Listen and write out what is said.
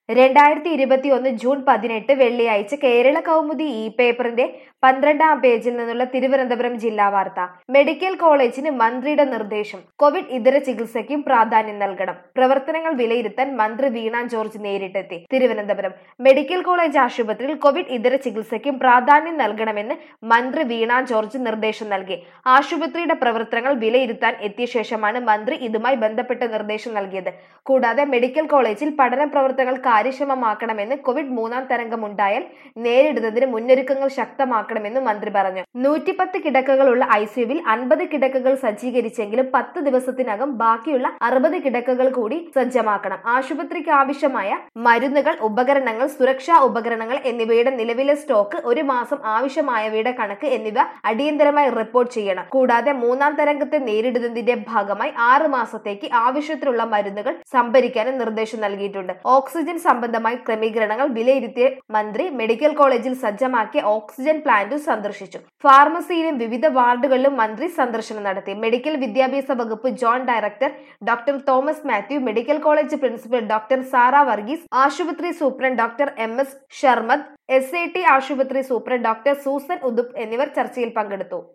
രണ്ടായിരത്തി ഇരുപത്തി ഒന്ന് ജൂൺ പതിനെട്ട് വെള്ളിയാഴ്ച കേരള കൗമുദി ഇ പേപ്പറിന്റെ പന്ത്രണ്ടാം പേജിൽ നിന്നുള്ള തിരുവനന്തപുരം ജില്ലാ വാർത്ത മെഡിക്കൽ കോളേജിന് മന്ത്രിയുടെ നിർദ്ദേശം കോവിഡ് ഇതര ചികിത്സയ്ക്കും പ്രാധാന്യം നൽകണം പ്രവർത്തനങ്ങൾ വിലയിരുത്താൻ മന്ത്രി വീണ ജോർജ് നേരിട്ടെത്തി തിരുവനന്തപുരം മെഡിക്കൽ കോളേജ് ആശുപത്രിയിൽ കോവിഡ് ഇതര ചികിത്സയ്ക്കും പ്രാധാന്യം നൽകണമെന്ന് മന്ത്രി വീണ ജോർജ് നിർദ്ദേശം നൽകി ആശുപത്രിയുടെ പ്രവർത്തനങ്ങൾ വിലയിരുത്താൻ എത്തിയ ശേഷമാണ് മന്ത്രി ഇതുമായി ബന്ധപ്പെട്ട നിർദ്ദേശം നൽകിയത് കൂടാതെ മെഡിക്കൽ കോളേജിൽ പഠന പ്രവർത്തനങ്ങൾ കാര്യക്ഷമമാക്കണമെന്ന് കോവിഡ് മൂന്നാം തരംഗമുണ്ടായാൽ നേരിടുന്നതിന് മുന്നൊരുക്കങ്ങൾ ശക്തമാക്കണമെന്നും മന്ത്രി പറഞ്ഞു നൂറ്റിപ്പത്ത് കിടക്കകളുള്ള ഐസിയുവിൽ അൻപത് കിടക്കകൾ സജ്ജീകരിച്ചെങ്കിലും പത്ത് ദിവസത്തിനകം ബാക്കിയുള്ള അറുപത് കിടക്കകൾ കൂടി സജ്ജമാക്കണം ആശുപത്രിക്ക് ആവശ്യമായ മരുന്നുകൾ ഉപകരണങ്ങൾ സുരക്ഷാ ഉപകരണങ്ങൾ എന്നിവയുടെ നിലവിലെ സ്റ്റോക്ക് ഒരു മാസം ആവശ്യമായവയുടെ കണക്ക് എന്നിവ അടിയന്തരമായി റിപ്പോർട്ട് ചെയ്യണം കൂടാതെ മൂന്നാം തരംഗത്തെ നേരിടുന്നതിന്റെ ഭാഗമായി ആറ് മാസത്തേക്ക് ആവശ്യത്തിനുള്ള മരുന്നുകൾ സംഭരിക്കാനും നിർദ്ദേശം നൽകിയിട്ടുണ്ട് ഓക്സിജൻ സംബന്ധമായ ക്രമീകരണങ്ങൾ വിലയിരുത്തിയ മന്ത്രി മെഡിക്കൽ കോളേജിൽ സജ്ജമാക്കിയ ഓക്സിജൻ പ്ലാന്റും സന്ദർശിച്ചു ഫാർമസിയിലും വിവിധ വാർഡുകളിലും മന്ത്രി സന്ദർശനം നടത്തി മെഡിക്കൽ വിദ്യാഭ്യാസ വകുപ്പ് joint director doctor Thomas Mathew medical college principal doctor Sara Varghese ആശുപത്രി superintendent doctor M S Sharmad S I T ആശുപത്രി സൂപ്രണ്ട് ഡോക്ടർ സൂസൻ ഉദുപ്പ് എന്നിവർ ചർച്ചയിൽ പങ്കെടുത്തു